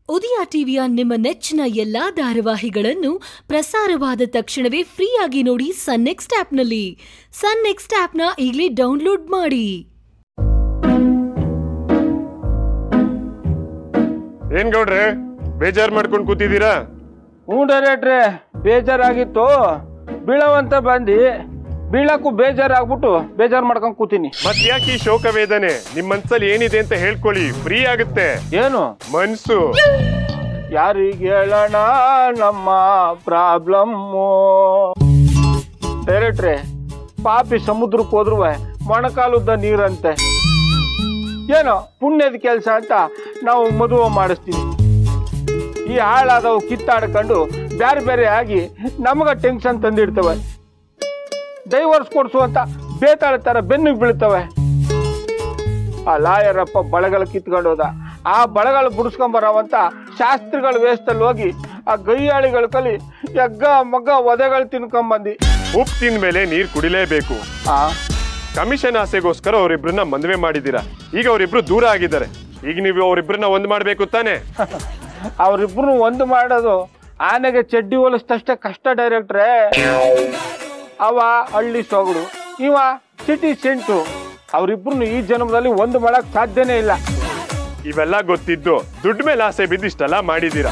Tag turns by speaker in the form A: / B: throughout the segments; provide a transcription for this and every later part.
A: ಉದಯ ಟಿವಿಯ ನಿಮ್ಮ ನೆಚ್ಚಿನ ಎಲ್ಲಾ ಧಾರಾವಾಹಿಗಳನ್ನು ಪ್ರಸಾರವಾದ ತಕ್ಷಣವೇ ಫ್ರೀಯಾಗಿ ನೋಡಿ ಸನ್ ನೆಕ್ಸ್ಟ್ ಆಪ್ನಲ್ಲಿ ಸನ್ ನೆಕ್ಸ್ಟ್ ಆಪ್ನ ಈಗಲೇ ಡೌನ್ಲೋಡ್ ಮಾಡಿ
B: ಏನ್ ಗೌಡ್ರೆ ಬೇಜಾರ್ ಮಾಡ್ಕೊಂಡ್ ಕೂತಿದ್ದೀರಾ
C: ಹ್ಞೂ ಡೈರೆಕ್ಟ್ರೆ ಬೇಜಾರಾಗಿತ್ತು ಬೀಳವಂತ ಬಂದು ಬೀಳಕ್ಕೂ ಬೇಜಾರಾಗ್ಬಿಟ್ಟು ಬೇಜಾರು ಮಾಡ್ಕೊಂಡ್ ಕೂತೀನಿ
B: ಮತ್ ಯಾಕೆ ಈ ಶೋಕ ವೇದನೆ ನಿಮ್ ಮನ್ಸಲ್ಲಿ ಏನಿದೆ ಅಂತ ಹೇಳ್ಕೊಳ್ಳಿ ಫ್ರೀ ಆಗುತ್ತೆ
C: ಏನು
B: ಮನ್ಸು
C: ಯಾರಿಗೆ ಹೇಳೋಣ ನಮ್ಮ ಪ್ರಾಬ್ಲಮ್ಮು ಡೈರೆಕ್ಟ್ರೆ ಪಾಪಿ ಸಮುದ್ರಕ್ಕೆ ಹೋದ್ರು ಮೊಣಕಾಲುದ್ದ ನೀರಂತೆ ಏನೋ ಪುಣ್ಯದ ಕೆಲಸ ಅಂತ ನಾವು ಮದುವೆ ಮಾಡಿಸ್ತೀವಿ ಈ ಹಾಳಾದವು ಕಿತ್ತಾಡ್ಕೊಂಡು ಬೇರೆ ಬೇರೆ ಆಗಿ ನಮಗ ಟೆನ್ಷನ್ ತಂದಿಡ್ತವೆ ಡೈವರ್ಸ್ ಕೊಡ್ಸು ಅಂತ ಬೇತಾಳ ಥರ ಬೆನ್ನಿಗೆ ಬೀಳ್ತವೆ ಆ ಲಾಯರಪ್ಪ ಬಳಗಲ್ ಕಿತ್ಕೊಂಡು ಹೋದ ಆ ಬಳಗಲ್ ಬುಡಿಸ್ಕೊಂಬರವಂತ ಶಾಸ್ತ್ರಿಗಳ ವೇಷದಲ್ಲಿ ಹೋಗಿ ಆ ಗೈಯಾಳಿಗಳ ಕಲಿ ಎಗ್ಗ ಮಗ್ಗ ಒದೆಗಳು ತಿನ್ಕೊಂಬಂದಿ
B: ಉಪ್ಪು ತಿಂದ್ಮೇಲೆ ನೀರ್ ಕುಡಿಲೇಬೇಕು
C: ಆ
B: ಕಮಿಷನ್ ಆಸೆಗೋಸ್ಕರ ಅವರಿಬ್ರನ್ನ ಮದ್ವೆ ಮಾಡಿದೀರಾ ಈಗ ಅವರಿಬ್ರು ದೂರ ಆಗಿದ್ದಾರೆ ಈಗ ನೀವು ಅವರಿಬ್ರನ್ನ ಒಂದ್ ಮಾಡ್ಬೇಕು ತಾನೆ
C: ಅವರಿಬ್ರು ಒಂದು ಮಾಡೋದು ಆನೆಗೆ ಚಡ್ಡಿ ಹೋಲಿಸ್ತಷ್ಟೇ ಕಷ್ಟ ಡೈರೆಕ್ಟ್ರೇ ಅವ ಹಳ್ಳಿ ಸೊಗಡು ಇವ ಸಿಟಿ ಸೆಂಟು ಅವರಿಬ್ರು ಈ ಜನ್ಮದಲ್ಲಿ ಒಂದು ಮಾಡಕ್ ಸಾಧ್ಯನೇ ಇಲ್ಲ
B: ಇವೆಲ್ಲ ಗೊತ್ತಿದ್ದು ದುಡ್ಡು ಮೇಲೆ ಆಸೆ ಬಿದ್ದು ಇಷ್ಟೆಲ್ಲ ಮಾಡಿದೀರಾ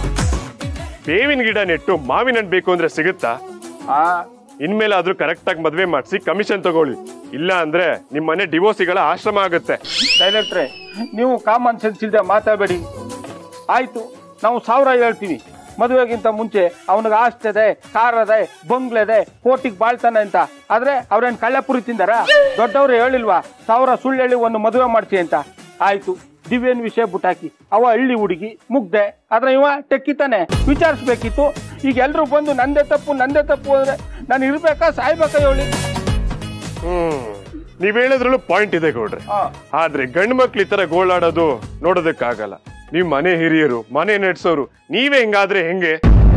B: ಬೇವಿನ ಗಿಡ ನೆಟ್ಟು ಮಾವಿನ ಹಣ್ಣು ಬೇಕು ಅಂದ್ರೆ ಸಿಗುತ್ತಾ
C: ಆ
B: ಇನ್ಮೇಲೆ ಆದ್ರೂ ಕರೆಕ್ಟ್ ಆಗಿ ಮದ್ವೆ ಮಾಡಿಸಿ ಕಮಿಷನ್ ತಗೊಳ್ಳಿ ಇಲ್ಲ ಅಂದ್ರೆ ನಿಮ್ ಮನೆ ಡಿವೋರ್ಸಿಗಳ ಆಶ್ರಮ ಆಗುತ್ತೆ
C: ಡೈರೆಕ್ಟ್ರೆ ನೀವು ಕಾಮನ್ ಸೆನ್ಸ್ ಇಲ್ಲದೆ ಮಾತಾಡಬೇಡಿ ಆಯ್ತು ನಾವು ಸಾವಿರ ಹೇಳ್ತೀವಿ ಮದುವೆಗಿಂತ ಮುಂಚೆ ಅವನಿಗೆ ಆಸ್ತಿ ಇದೆ ಕಾರ್ ಇದೆ ಬಂಗ್ಲೆ ಇದೆ ಕೋಟಿಗೆ ಬಾಳ್ತಾನೆ ಅಂತ ಆದ್ರೆ ಅವ್ರೇನ್ ಕಳ್ಳೆಪುರಿ ತಿಂದಾರ ದೊಡ್ಡವ್ರು ಹೇಳಿಲ್ವಾ ಸಾವಿರ ಸುಳ್ಳು ಹೇಳಿ ಒಂದು ಮದುವೆ ಮಾಡ್ಸಿ ಅಂತ ಆಯ್ತು ದಿವ್ಯನ್ ವಿಷಯ ಬುಟ್ಟಾಕಿ ಅವ ಹಳ್ಳಿ ಹುಡುಗಿ ಮುಗ್ದೆ ಆದ್ರೆ ಇವ ಟೆಕ್ಕಿತಾನೆ ವಿಚಾರಿಸ್ಬೇಕಿತ್ತು ಈಗ ಎಲ್ರು ಬಂದು ನಂದೇ ತಪ್ಪು ನಂದೇ ತಪ್ಪು ಅಂದ್ರೆ ನಾನು ಇರ್ಬೇಕಾ ಸಾಯ್ಬೇಕಾ ಹೇಳಿ
B: ಹ್ಮ್ ನೀವ್ ಹೇಳಿದ್ರಲ್ಲೂ ಪಾಯಿಂಟ್ ಇದೆ ಗೌಡ್ರೆ
C: ಹಾ
B: ಆದ್ರೆ ಗಂಡು ಮಕ್ಳು ಈ ತರ ಗೋಳಾಡೋದು ನೋಡೋದಕ್ಕಾಗಲ್ಲ ನೀವ್ ಮನೆ ಹಿರಿಯರು ಮನೆ ನಡೆಸೋರು ನೀವೇ ಹಿಂಗಾದ್ರೆ ಹೆಂಗೆ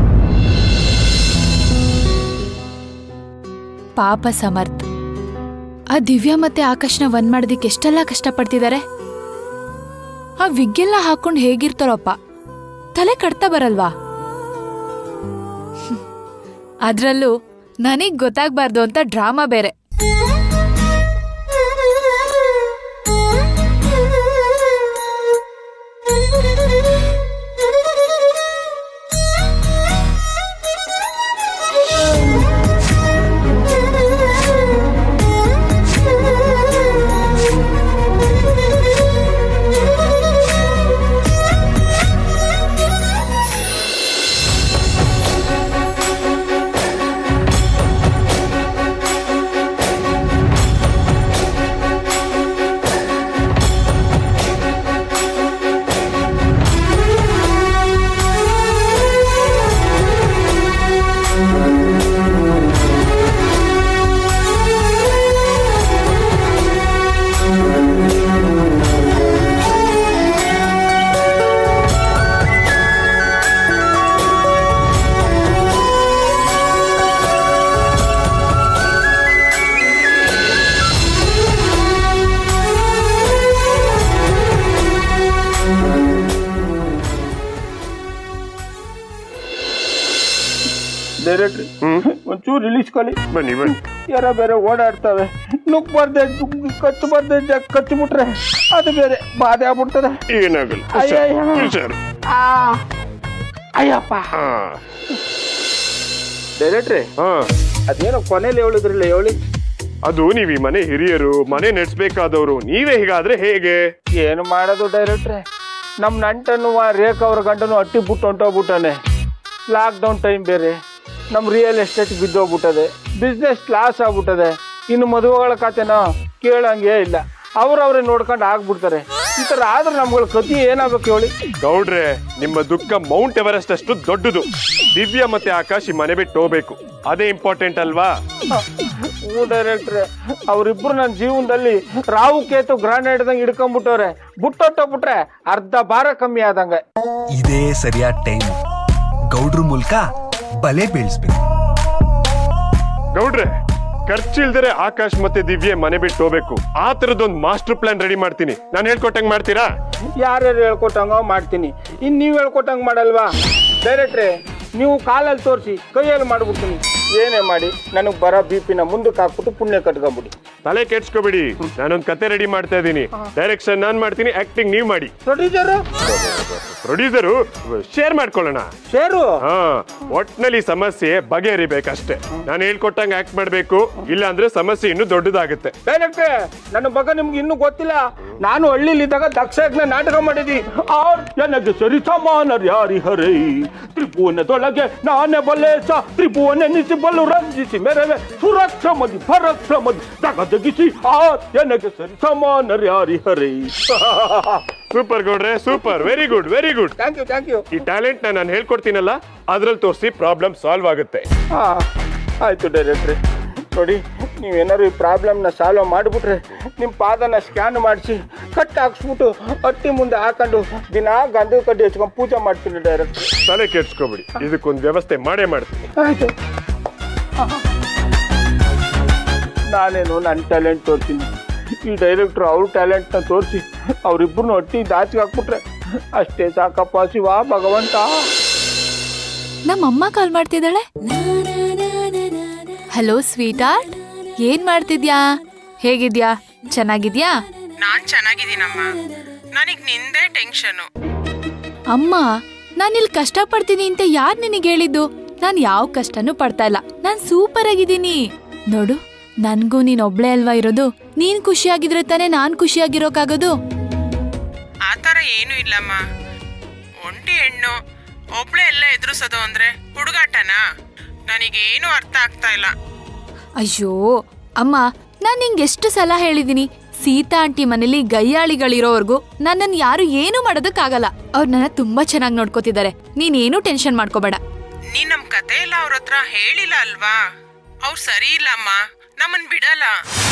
D: ಪಾಪ ಸಮರ್ಥ್ ಆ ದಿವ್ಯಾ ಮತ್ತೆ ಆಕಾಶ್ನ ಒಂದ್ ಮಾಡೋದಿಕ್ಕೆ ಎಷ್ಟೆಲ್ಲ ಕಷ್ಟಪಡ್ತಿದ್ದಾರೆ ಆ ವಿಗ್ಗೆಲ್ಲ ಹಾಕೊಂಡು ಹೇಗಿರ್ತಾರಪ್ಪ ತಲೆ ಕಟ್ತಾ ಬರಲ್ವಾ ಹ್ಮ್. ಅದ್ರಲ್ಲೂ ನನಗ್ ಗೊತ್ತಾಗ್ಬಾರ್ದು ಅಂತ ಡ್ರಾಮಾ ಬೇರೆ
C: ಡೈರೆಕ್ಟ್ರಿ
B: ಹ್ಮ್
C: ಒಂಚೂರು ರಿಲೀಸ್ಕೊಳ್ಳಿ
B: ಬನ್ನಿ ಬನ್ನಿ
C: ಯಾರ ಬೇರೆ ಓಡಾಡ್ತವೆ ನುಗ್ ಬರ್ದೆ ಕಚ್ಚು ಬರ್ದೆ ಕಚ್ಚು ಬಿಟ್ರೆ ಅದು ಬೇರೆ ಬಾಧೆ ಆಗ್ಬಿಡ್ತದೆ
B: ಏನಾಗಲ್ಲ
C: ಅಯ್ಯಯ್ಯೋ.
B: ಹುಷಾರು
C: ಆ, ಅಯ್ಯಪ್ಪ
B: ಹಾ
C: ಡೈರೆಕ್ಟ್ರಿ
B: ಹಾ
C: ಅದೇನೋ ಕೊನೆಯಲ್ಲಿ ಹೇಳಿದ್ರಲ್ಲ ಹೇಳಿ
B: ಅದು ನೀವ್ ಈ ಮನೆ ಹಿರಿಯರು ಮನೆ ನಡೆಸ್ಬೇಕಾದವರು ನೀವೇ ಹೀಗಾದ್ರೆ ಹೇಗೆ
C: ಏನು ಮಾಡೋದು ಡೈರೆಕ್ಟ್ರೆ ನಮ್ಮ ನಂಟನ್ನು ರೇಖಾ ಅವ್ರ ಗಂಟನು ಅಟ್ಟಿ ಬಿಟ್ಟು ಹೊಂಟೋಗ್ಬಿಟ್ಟಾನೆ ಲಾಕ್ಡೌನ್ ಟೈಮ್ ಬೇರೆ ನಮ್ಮ ರಿಯಲ್ ಎಸ್ಟೇಟ್ ಬಿದ್ದೋಗ್ಬಿಟ್ಟದೆ ಬಿಸ್ನೆಸ್ ಲಾಸ್ ಆಗ್ಬಿಟ್ಟದೆ ಇನ್ನು ಮದುವೆಗಳ ಕತೆನ ಕೇಳಂಗೆ ಇಲ್ಲ ಅವ್ರವ್ರೇ ನೋಡ್ಕೊಂಡು ಆಗ್ಬಿಡ್ತಾರೆ ಈ ಥರ ಆದ್ರೆ ನಮ್ಗಳ ಕತಿ ಏನಾಗಬೇಕು ಹೇಳಿ
B: ಗೌಡ್ರೆ ನಿಮ್ಮ ದುಃಖ ಮೌಂಟ್ ಎವರೆಸ್ಟ್ ಅಷ್ಟು ದೊಡ್ಡದು ದಿವ್ಯ ಮತ್ತೆ ಆಕಾಶ್ ಈ ಮನೆ ಬಿಟ್ಟು ಹೋಗ್ಬೇಕು ಅದೇ ಇಂಪಾರ್ಟೆಂಟ್ ಅಲ್ವಾ
C: ಹ್ಞೂ ಡೈರೆಕ್ಟ್ರೆ ಅವರಿಬ್ರು ನನ್ನ ಜೀವನದಲ್ಲಿ ರಾವು ಕೇತು ಗ್ರಾನೇಡ್ ಹಿಡ್ದಂಗೆ ಹಿಡ್ಕೊಂಡ್ಬಿಟ್ಟವ್ರೆ ಬಿಟ್ಟೊಟ್ಟೋಗ್ಬಿಟ್ರೆ ಅರ್ಧ ಭಾರ ಕಮ್ಮಿ ಆದಂಗೆ
E: ಇದೇ ಸರಿಯಾದ ಟೈಮ್ ಗೌಡ್ರ ಮೂಲಕ ಬಲೆ ಬೀಳ್ಸ್ಬೇಕು
B: ಗೌಡ್ರೆ ಖರ್ಚಿಲ್ದರೆ ಆಕಾಶ್ ಮತ್ತೆ ದಿವ್ಯ ಮನೆ ಬಿಟ್ಟು ಹೋಗ್ಬೇಕು ಆ ತರದೊಂದು ಮಾಸ್ಟರ್ ಪ್ಲಾನ್ ರೆಡಿ ಮಾಡ್ತೀನಿ ನಾನು ಹೇಳ್ಕೊಟ್ಟಂಗ್ ಮಾಡ್ತೀರಾ
C: ಯಾರ್ಯಾರು ಹೇಳ್ಕೊಟ್ಟಂಗ ಮಾಡ್ತೀನಿ ಇನ್ನು ನೀವು ಹೇಳ್ಕೊಟ್ಟಂಗೆ ಮಾಡಲ್ವಾ ಡೈರೆಕ್ಟ್ರೆ ನೀವು ಕಾಲಲ್ಲಿ ತೋರಿಸಿ ಕೈಯಲ್ಲಿ ಮಾಡ್ಬಿಡ್ತೀನಿ ಏನೇ ಮಾಡಿ ನನಗೆ ಬರೋ ಬಿ ಪಿನ ಮುಂದಕ್ಕೆ ಹಾಕ್ಬಿಟ್ಟು ಪುಣ್ಯ ಕಟ್ಕೊಂಬಿಡಿ
B: ತಲೆ ಕೆಡ್ಸ್ಕೊಬಿಡಿ ನಾನೊಂದ್ ಕತೆ ರೆಡಿ ಮಾಡ್ತಾ ಇದ್ದೀನಿ ಡೈರೆಕ್ಷನ್ ನಾನ್ ಮಾಡ್ತೀನಿ ಆಕ್ಟಿಂಗ್ ನೀವ್ ಮಾಡಿ
C: ಪ್ರೊಡ್ಯೂಸರು
B: ಪ್ರೊಡ್ಯೂಸರು ಶೇರ್ ಮಾಡ್ಕೊಳ್ಳೋಣ
C: ಶೇರು
B: ಹಾ ಒಟ್ನಲ್ಲಿ ಸಮಸ್ಯೆ ಬಗೆಹರಿಬೇಕಷ್ಟೇ ನಾನು ಹೇಳ್ಕೊಟ್ಟಂಗೆ ಆಕ್ಟ್ ಮಾಡ್ಬೇಕು ಇಲ್ಲ ಅಂದ್ರೆ ಸಮಸ್ಯೆ ಇನ್ನೂ ದೊಡ್ಡದಾಗುತ್ತೆ
C: ಡೈರೆಕ್ಟ್ರೆ ನನ್ನ ಬಗ್ಗೆ ನಿಮ್ಗೆ ಇನ್ನೂ ಗೊತ್ತಿಲ್ಲ ನಾನು ಹಳ್ಳಿಲಿದ್ದಾಗ ದಕ್ಷಯಜ್ಞ ನಾಟಕ ಮಾಡಿದ್ವಿ ಆರ್ ನನಗೆ ಸರಿ ಸಮಾನರು ಯಾರಿ ಹರೈ ತ್ರಿಭುವನದೊಳಗೆ ನಾನೇ ಬಲ್ಲೇಶ ತ್ರಿಭುವನ ನಿಸಿ ಬಲ್ಲು ರಂಜಿಸಿ ಮೆರವೆ ಸುರಕ್ಷಮದಿ ಪರಕ್ಷಮದಿ ದಗದಗಿಸಿ ಆರ್ ನನಗೆ ಸರಿ ಸಮಾನರು ಯಾರಿ ಹರೈ
B: ಸೂಪರ್ ಗೌಡ್ರೆ super very good very good
C: thank you thank you
B: ಈ ಟ್ಯಾಲೆಂಟ್ ನಾನು ಹೇಳ್ಕೊಡ್ತೀನಲ್ಲ ಅದ್ರಲ್ಲಿ ತೋರಿಸಿ ಪ್ರಾಬ್ಲಮ್ ಸಾಲ್ವ್ ಆಗುತ್ತೆ
C: ಹಾ ಆಯ್ತು ಡೈರೆಕ್ಟ್ರೆ ನೋಡಿ ನೀವೇನಾದ್ರು ಈ ಪ್ರಾಬ್ಲಮ್ನ ಸಾಲ್ವ್ ಮಾಡಿಬಿಟ್ರೆ ನಿಮ್ಮ ಪಾದನ ಸ್ಕ್ಯಾನ್ ಮಾಡಿಸಿ ಕಟ್ ಹಾಕ್ಸ್ಬಿಟ್ಟು ಅಟ್ಟಿ ಮುಂದೆ ಹಾಕೊಂಡು ದಿನ ಗಂಧದ ಕಡ್ಡಿ ಹಚ್ಕೊಂಡು ಪೂಜೆ ಮಾಡ್ತೀನಿ ಡೈರೆಕ್ಟ್ರೆ
B: ತಲೆ ಕೆಡ್ಸ್ಕೊಬಿಡಿ ಇದಕ್ಕೊಂದು ವ್ಯವಸ್ಥೆ ಮಾಡೇ ಮಾಡ್ತೀನಿ
C: ಆಯ್ತು ನಾನೇನು ನನ್ನ ಟ್ಯಾಲೆಂಟ್ ತೋರಿಸ್ತೀನಿ ಈ ಡೈರೆಕ್ಟ್ರು ಅವ್ರ ಟ್ಯಾಲೆಂಟ್ನ ತೋರಿಸಿ ಅವರಿಬ್ಬರನ್ನು ಒಟ್ಟಿ ದಾಚಿಗೆ ಹಾಕ್ಬಿಟ್ರೆ ಅಷ್ಟೇ ಸಾಕಪ್ಪ ಶಿವ ಭಗವಂತ
D: ನಮ್ಮಮ್ಮ ಕಾಲ್ ಮಾಡ್ತಿದ್ದಾಳೆ ಹಲೋ ಸ್ವೀಟ್ ಆರ್ಟ್ ಏನ್ ಮಾಡ್ತಿದ್ಯಾ ಹೇಗಿದ್ಯಾ ಚೆನ್ನಾಗಿದ್ಯಾ
F: ನಾನ್ ಚೆನ್ನಾಗಿದ್ದೀನಮ್ಮ ನನಗ್ ನಿಂದೇ ಟೆನ್ಷನು
D: ಅಮ್ಮ ನಾನಿಲ್ಲಿ ಕಷ್ಟಪಡ್ತೀನಿ ಅಂತ ಯಾರ್ ನಿನಗೆ ಹೇಳಿದ್ದು ನಾನ್ ಯಾವ ಕಷ್ಟನೂ ಪಡ್ತಾ ಇಲ್ಲ ನಾನ್ ಸೂಪರ್ ಆಗಿದ್ದೀನಿ ನೋಡು ನನ್ಗೂ ನೀನ್ ಒಬ್ಳೆ ಅಲ್ವಾ ಇರೋದು ನೀನ್ ಖುಷಿಯಾಗಿದ್ರೆ ತಾನೇ ನಾನ್ ಖುಷಿಯಾಗಿರೋಕಾಗೋದು
F: ಆ ಥರ ಏನೂ ಇಲ್ಲಮ್ಮ ಒಂಟಿ ಹೆಣ್ಣು ಒಬ್ಳೆ ಎಲ್ಲ ಎದುರಿಸೋದು ಅಂದ್ರೆ ಹುಡುಗಾಟನಾ ನನಗೇನು ಅರ್ಥ ಆಗ್ತಾ ಇಲ್ಲ
D: ಅಯ್ಯೋ ಅಮ್ಮ ನಾನ್ ನಿಂಗೆ ಎಷ್ಟು ಸಲ ಹೇಳಿದೀನಿ ಸೀತಾ ಆಂಟಿ ಮನೇಲಿ ಗಯ್ಯಾಳಿಗಳಿರೋವರೆಗೂ ನನ್ನನ್ನು ಯಾರು ಏನು ಮಾಡೋದಕ್ಕಾಗಲ್ಲ ಅವ್ರು ನನ್ನ ತುಂಬಾ ಚೆನ್ನಾಗಿ ನೋಡ್ಕೋತಿದ್ದಾರೆ ನೀನೇನು ಟೆನ್ಷನ್ ಮಾಡ್ಕೋಬೇಡ
F: ನೀನ್ ನಮ್ ಕತೆ ಎಲ್ಲ ಅವ್ರ ಹತ್ರ ಹೇಳಿಲ್ಲ ಅಲ್ವಾ ಅವ್ರು ಸರಿ ಇಲ್ಲಮ್ಮ ನಮ್ಮನ್ ಬಿಡಲ್ಲ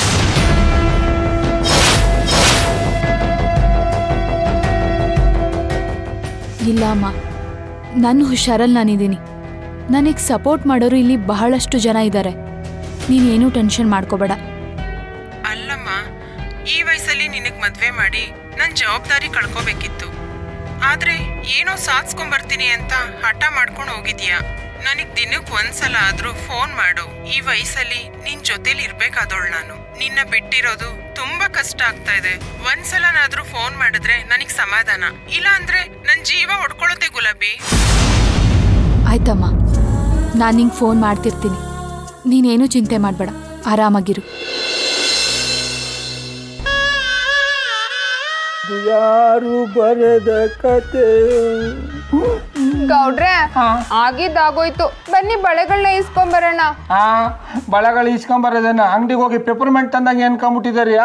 D: ಇಲ್ಲ ಅಮ್ಮ ನನ್ನ ಹುಷಾರಲ್ಲಿ ನಾನಿದ್ದೀನಿ ನನಗೆ ಸಪೋರ್ಟ್ ಮಾಡೋರು ಇಲ್ಲಿ ಬಹಳಷ್ಟು ಜನ ಇದ್ದಾರೆ ನೀನೇನು ಟೆನ್ಷನ್ ಮಾಡ್ಕೋಬೇಡ
F: ಅಲ್ಲಮ್ಮ ಈ ವಯಸ್ಸಲ್ಲಿ ನಿನಗ್ ಮದ್ವೆ ಮಾಡಿ ನನ್ ಜವಾಬ್ದಾರಿ ಕಳ್ಕೋಬೇಕಿತ್ತು ಆದ್ರೆ ಏನೋ ಸಾಧಿಸ್ಕೊಂಡ್ ಬರ್ತೀನಿ ಅಂತ ಹಠ ಮಾಡ್ಕೊಂಡು ಹೋಗಿದ್ಯಾ ನನಗ್ ದಿನಕ್ ಒಂದ್ಸಲ ಆದ್ರೂ ಫೋನ್ ಮಾಡು ಈ ವಯಸ್ಸಲ್ಲಿ ನಿನ್ ಜೊತೆಲಿ ಇರ್ಬೇಕಾದೋಳ್ ನಾನು ನಿನ್ನ ಬಿಟ್ಟಿರೋದು ತುಂಬಾ ಕಷ್ಟ ಆಗ್ತಾ ಇದೆ ಒಂದ್ಸಲನಾದ್ರೂ ಫೋನ್ ಮಾಡಿದ್ರೆ ನನಗ್ ಸಮಾಧಾನ ಇಲ್ಲ ಅಂದ್ರೆ ನನ್ ಜೀವ ಹೊಡ್ಕೊಳ್ಳುತ್ತೆ ಗುಲಾಬಿ
D: ಆಯ್ತಮ್ಮ ನಾನು ನಿಂಗೆ ಫೋನ್ ಮಾಡ್ತಿರ್ತೀನಿ ನೀನೇನು ಚಿಂತೆ ಮಾಡಬೇಡ ಆರಾಮಾಗಿರು
C: ಯಾರು ಬರೆದ ಕತೆ
G: ಗೌಡ್ರೆ ಆಗಿದ್ದಾಗೋಯ್ತು ಬನ್ನಿ ಬಳೆಗಳನ್ನ ಇಸ್ಕೊಂಬರೋಣ
C: ಆ ಬಳೆಗಳು ಇಸ್ಕೊಂಬರೋದನ್ನ ಅಂಗಡಿಗೆ ಹೋಗಿ ಪೆಪರ್ಮೆಂಟ್ ತಂದಂಗೆ ಅನ್ಕೊಂಬಿಟ್ಟಿದಾರಿಯಾ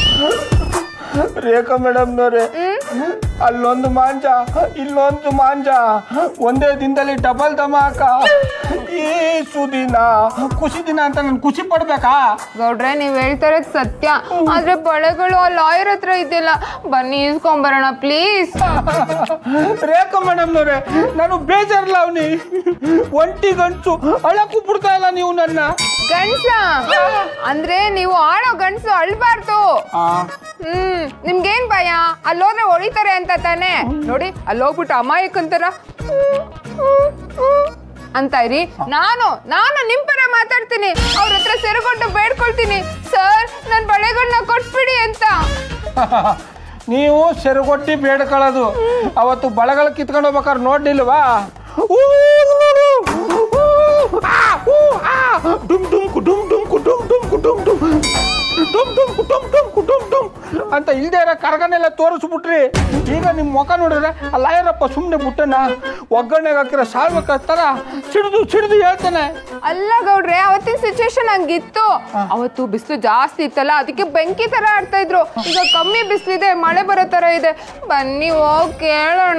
C: ರೇಖಾ ಮೇಡಮ್ನವ್ರೆ ಅಲ್ಲೊಂದು ಮಾಂಜ ಇಲ್ಲೊಂದು ಮಾಂಜ ಒಂದೇ ದಿನದಲ್ಲಿ ಡಬಲ್ ಧಮಾಕ ಈ ಸುದಿನ ಖುಷಿ ದಿನ ಅಂತ ನಾನು ಖುಷಿ ಪಡ್ಬೇಕಾ
G: ಗೌಡ್ರೆ ನೀವ್ ಹೇಳ್ತಾ ಇರೋದು ಸತ್ಯ ಆದ್ರೆ ಬಳೆಗಳು ಆ ಲಾಯರ್ ಹತ್ರ ಇದೆಯಲ್ಲ ಬನ್ನಿ ಇಸ್ಕೊಂಬರೋಣ ಪ್ಲೀಸ್
C: ರೇಖಾ ಮೇಡಮ್ನವ್ರೆ ನಾನು ಬೇಜಾರಲ್ಲ ಅವನಿ ಒಂಟಿ ಗಂಟು ಅಳಕ್ಕೂ ಬಿಡ್ತಾ ಇಲ್ಲ ನೀವು ನನ್ನ
G: ಗಂಡ್ಸ ಅಂದ್ರೆ ನೀವು ಆಡೋ ಗಂಡ್ಸು ಅಳ್ಬಾರ್ದು ಹ್ಮ್ ನಿಮ್ಗೇನ್ ಭಯ ಅಲ್ಲೋದ್ರೆ ಹೊಡಿತಾರೆ ಅಂತ ತಾನೇ ನೋಡಿ ಅಲ್ಲೋಗ್ಬಿಟ್ಟು ಅಮಾಯಕಂತರ ಅಂತ ಇರಿ ನಾನು ನಾನು ನಿಮ್ ಪರ ಮಾತಾಡ್ತೀನಿ ಅವ್ರ ಹತ್ರ ಸೆರಗೊಂಡು ಬೇಡ್ಕೊಳ್ತೀನಿ ಸರ್ ನನ್ ಬಳೆಗಳನ್ನ ಕೊಟ್ಬಿಡಿ ಅಂತ
C: ನೀವು ಸೆರಗೊಟ್ಟಿ ಬೇಡ್ಕೊಳ್ಳೋದು ಅವತ್ತು ಬಳೆಗಳು ಕಿತ್ಕೊಂಡು ಹೋಗ್ಬೇಕಾದ್ರೆ ನೋಡ್ಲಿಲ್ವಾ ಊ, ಊ, ಆ, ಊ, ಆ, ಡುಮ್ ಡುಮ್ ಕು ಡುಮ್ ಡುಮ್ ಕು ಡುಮ್ ಡುಮ್ ಕು ಡುಮ್ ಡುಮ್ ಡುಮ್ ಡುಮ್ ಕು ಡುಮ್ ಡುಮ್ ಕು ಡುಮ್ ಡುಮ್ ಅಂತ ಇಲ್ದೇ ಇರೋ ಕರಗನೆಲ್ಲ ತೋರಿಸ್ಬಿಟ್ರಿ ಈಗ ನಿಮ್ಮ ಮುಖ ನೋಡಿದ್ರೆ ಆ ಲಾಯರಪ್ಪ ಸುಮ್ಮನೆ ಬಿಟ್ಟನ ಒಗ್ಗರಣೆಗೆ ಹಾಕಿರೋ ಸಾಲ್ಬೇಕ ಥರ ಸಿಡಿದು ಸಿಡಿದು ಹೇಳ್ತಾನೆ
G: ಅಲ್ಲ ಗೌಡ್ರೆ ಅವತ್ತಿನ ಸಿಚುವೇಶನ್ ಹಂಗಿತ್ತು ಅವತ್ತು ಬಿಸಿಲು ಜಾಸ್ತಿ ಇತ್ತಲ್ಲ ಅದಕ್ಕೆ ಬೆಂಕಿ ತರ ಆಡ್ತಾ ಇದ್ರು ಈಗ ಕಮ್ಮಿ ಬಿಸಿಲಿದೆ ಮಳೆ ಬರೋ ತರ ಇದೆ ಬನ್ನಿ ಹೋಗ್ ಕೇಳೋಣ